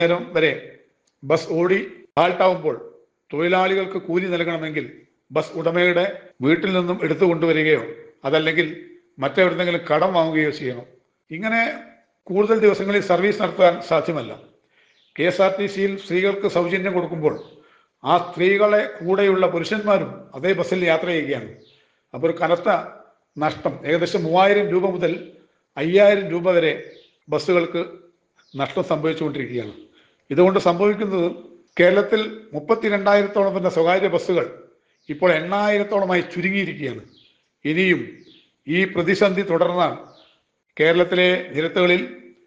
നേരം വരെ ബസ് ഓടി ഹാൾട്ടാവുമ്പോൾ തൊഴിലാളികൾക്ക് കൂലി നൽകണമെങ്കിൽ ബസ് ഉടമയുടെ വീട്ടിൽ നിന്നും എടുത്തു കൊണ്ടുവരികയോ അതല്ലെങ്കിൽ മറ്റെവിടെന്നെങ്കിലും കടം വാങ്ങുകയോ ചെയ്യണം ഇങ്ങനെ കൂടുതൽ ദിവസങ്ങളിൽ സർവീസ് നടത്താൻ സാധ്യമല്ല കെ എസ് ആർ ടി സിയിൽ സ്ത്രീകൾക്ക് സൗജന്യം കൊടുക്കുമ്പോൾ ആ സ്ത്രീകളെ കൂടെയുള്ള പുരുഷന്മാരും അതേ ബസ്സിൽ യാത്ര ചെയ്യുകയാണ് അപ്പോൾ ഒരു കനത്ത നഷ്ടം ഏകദേശം മൂവായിരം രൂപ മുതൽ അയ്യായിരം രൂപ വരെ ബസ്സുകൾക്ക് നഷ്ടം സംഭവിച്ചുകൊണ്ടിരിക്കുകയാണ് ഇതുകൊണ്ട് സംഭവിക്കുന്നത് കേരളത്തിൽ മുപ്പത്തിരണ്ടായിരത്തോളം വരുന്ന സ്വകാര്യ ബസ്സുകൾ ഇപ്പോൾ എണ്ണായിരത്തോളമായി ചുരുങ്ങിയിരിക്കുകയാണ് ഇനിയും ഈ പ്രതിസന്ധി തുടർന്നാൽ കേരളത്തിലെ നിരത്തുകളിൽ